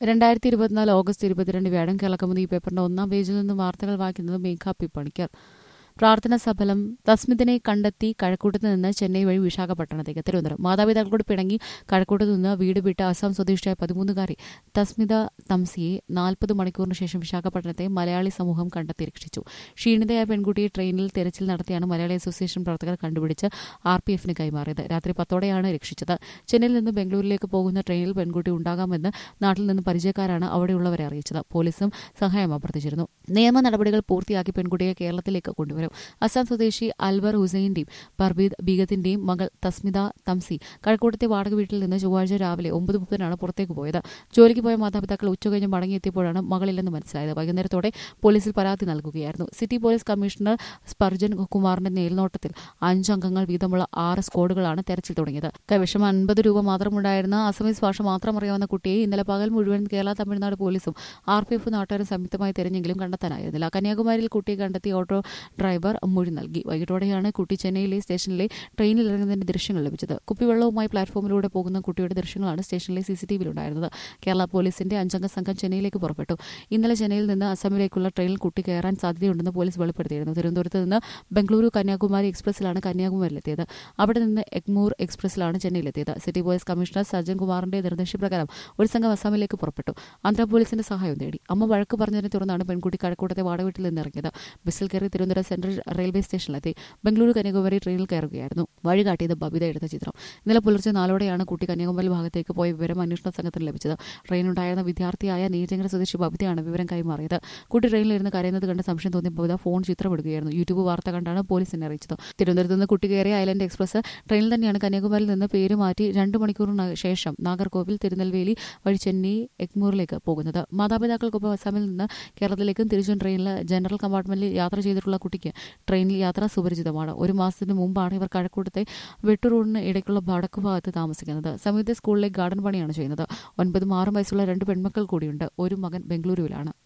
രണ്ടായിരത്തി ഇരുപത്തിനാല് ഓഗസ്റ്റ് ഇരുപത്തിരണ്ട് വ്യാഴം കേളക്കമുതി ഈ പേപ്പറിന്റെ ഒന്നാം പേജിൽ നിന്നും വാർത്തകൾ വായിക്കുന്നത് മേഘ പി പണിക്കർ പ്രാർത്ഥന സഫലം തസ്മിതിനെ കണ്ടെത്തി കഴക്കൂട്ടത്ത് നിന്ന് ചെന്നൈ വഴി വിശാഖപട്ടണത്തേക്ക് തിരുവനന്തപുരം മാതാപിതാക്കളോട് പിണങ്ങി കഴക്കൂട്ടത്ത് നിന്ന് വീട് വിട്ട് അസം സ്വദേശിയായ പതിമൂന്നുകാരി തസ്മിത തംസിയെ നാൽപ്പത് മണിക്കൂറിന് ശേഷം വിശാഖപട്ടണത്തെ മലയാളി സമൂഹം കണ്ടെത്തി രക്ഷിച്ചു ക്ഷീണിതയായ പെൺകുട്ടിയെ ട്രെയിനിൽ തെരച്ചിൽ നടത്തിയാണ് മലയാളി അസോസിയേഷൻ പ്രവർത്തകർ കണ്ടുപിടിച്ച് ആർ പി എഫിന് കൈമാറിയത് രാത്രി പത്തോടെയാണ് രക്ഷിച്ചത് ചെന്നൈയിൽ നിന്ന് ബംഗളൂരിലേക്ക് പോകുന്ന ട്രെയിനിൽ പെൺകുട്ടി ഉണ്ടാകാമെന്ന് നാട്ടിൽ നിന്ന് പരിചയക്കാരാണ് അവിടെയുള്ളവരെ അറിയിച്ചത് പോലീസും സഹായം അഭ്യർത്ഥിച്ചിരുന്നു നിയമ നടപടികൾ പൂർത്തിയാക്കി പെൺകുട്ടിയെ കേരളത്തിലേക്ക് കൊണ്ടുവരും അസം സ്വദേശി അൽവർ ഹുസൈന്റെയും പർബീദ് ബീഗത്തിന്റെയും മകൾ തസ്മിത തംസി കഴക്കൂട്ടത്തെ വാടക വീട്ടിൽ നിന്ന് ചൊവ്വാഴ്ച രാവിലെ ഒമ്പത് മുപ്പതിനാണ് പുറത്തേക്ക് പോയത് ജോലിക്ക് പോയ മാതാപിതാക്കൾ ഉച്ചകഴിഞ്ഞ് മടങ്ങിയെത്തിയപ്പോഴാണ് മകളില്ലെന്ന് മനസ്സിലായത് വൈകുന്നേരത്തോടെ പോലീസിൽ പരാതി നൽകുകയായിരുന്നു സിറ്റി പോലീസ് കമ്മീഷണർ സ്പർജൻ കുമാറിന്റെ മേൽനോട്ടത്തിൽ അഞ്ചംഗങ്ങൾ വീതമുള്ള ആറ് സ്ക്വാഡുകളാണ് തെരച്ചിൽ തുടങ്ങിയത് കൈവശം അൻപത് രൂപ മാത്രമുണ്ടായിരുന്ന അസമീസ് ഭാഷ മാത്രം അറിയാവുന്ന കുട്ടിയെ ഇന്നലെ പകൽ മുഴുവൻ കേരള തമിഴ്നാട് പോലീസും ആർ പി എഫ് നാട്ടുകാരും സംയുക്തമായി തെരഞ്ഞെങ്കിലും കണ്ടെത്താനായിരുന്നില്ല കന്യാകുമാരിയിൽ കുട്ടിയെ കണ്ടെത്തി ഓട്ടോ ഡ്രൈവർ മൊഴി നൽകി വൈകിട്ടോടെയാണ് കുട്ടി ചെന്നൈയിലെ സ്റ്റേഷനിലെ ട്രെയിനിൽ ഇറങ്ങുന്നതിന്റെ ദൃശ്യങ്ങൾ ലഭിച്ചത് കുപ്പിവെള്ളവുമായി പ്ലാറ്റ്ഫോമിലൂടെ പോകുന്ന കുട്ടിയുടെ ദൃശ്യങ്ങളാണ് സ്റ്റേഷനിലെ സി സി ടി വിയിലുണ്ടായിരുന്നത് കേരള പോലീസിന്റെ അഞ്ചംഗ സംഘം ചെന്നൈയിലേക്ക് പുറപ്പെട്ടു ഇന്നലെ ചെന്നൈയിൽ നിന്ന് അസമിലേക്കുള്ള ട്രെയിനിൽ കുട്ടി കയറാൻ സാധ്യതയുണ്ടെന്ന് പോലീസ് വെളിപ്പെടുത്തിയിരുന്നു തിരുവനന്തപുരത്ത് നിന്ന് ബംഗളൂരു കന്യാകുമാരി എക്സ്പ്രസിലാണ് കന്യാകുമാരിയിലെത്തിയത് അവിടെ നിന്ന് എഗ്മൂർ എക്സ്പ്രസിലാണ് ചെന്നൈയിലെത്തിയത് സിറ്റി പോലീസ് കമ്മീഷണർ സജ്ജൻ കുമാറിന്റെ നിർദ്ദേശപ്രകാരം ഒരു സംഘം അസമിലേക്ക് പുറപ്പെട്ടു ആന്ധ്ര പോലീസിന്റെ സഹായം തേടി അമ്മ വഴക്ക് പറഞ്ഞതിനെ തുടർന്നാണ് പെൺകുട്ടി കഴക്കൂട്ടത്തെ വാടകവീട്ടിൽ നിന്ന് ഇറങ്ങിയത് ബസ്സിൽ കയറി തിരുവനന്തപുരം സെൻട്രൽ റെയിൽവേ സ്റ്റേഷനിലെത്തി ബംഗളൂരു കന്യാകുമാരി ട്രെയിനിൽ കയറുകയായിരുന്നു വഴി കാട്ടിയത് ബബിത എടുത്ത ചിത്രം ഇന്നലെ പുലർച്ചെ നാലോടെയാണ് കുട്ടി കന്യാകുമാരി ഭാഗത്തേക്ക് പോയ വിവരം അന്വേഷണ സംഘത്തിന് ലഭിച്ചത് ട്രെയിനുണ്ടായിരുന്ന വിദ്യാർത്ഥിയായ നീചങ്കര സ്വദേശി ബബിതയാണ് വിവരം കൈമാറിയത് കുട്ടി ട്രെയിനിലിരുന്ന് കരയുന്നത് കണ്ട് സംശയം തോന്നിയ ബബിത ഫോൺ ചിത്രമെടുക്കുകയായിരുന്നു യൂട്യൂബ് വാർത്ത കണ്ടാണ് പോലീസിനെ അറിയിച്ചത് തിരുവനന്തപുരത്ത് നിന്ന് കുട്ടി കയറിയ ഐലൻഡ് എക്സ്പ്രസ് ട്രെയിനിൽ തന്നെയാണ് കന്യാകുമാരിയിൽ നിന്ന് പേര് മാറ്റി രണ്ട് മണിക്കൂറിന് ശേഷം നാഗർകോവിൽ തിരുനെൽവേലി വഴി ചെന്നൈ എഗ്മൂറിലേക്ക് പോകുന്നത് മാതാപിതാക്കൾക്കൊപ്പം അസാമിൽ നിന്ന് കേരളത്തിലേക്കും തിരിച്ചും ട്രെയിനിൽ ജനറൽ കമ്പാർട്ട്മെന്റിൽ യാത്ര ചെയ്തിട്ടുള്ള കുട്ടിക്ക് ട്രെയിനിൽ യാത്ര സുപരിചിതമാണ് ഒരു മാസത്തിന് മുമ്പാണ് ഇവർ കഴക്കൂട്ടത്തെ വെട്ടുറോഡിന് ഇടയ്ക്കുള്ള വടക്കു ഭാഗത്ത് താമസിക്കുന്നത് സംയുക്ത സ്കൂളിലെ ഗാർഡൻ പണിയാണ് ചെയ്യുന്നത് ഒൻപതും ആറും വയസ്സുള്ള രണ്ട് പെൺമക്കൾ കൂടിയുണ്ട് ഒരു മകൻ ബംഗളൂരുവിലാണ്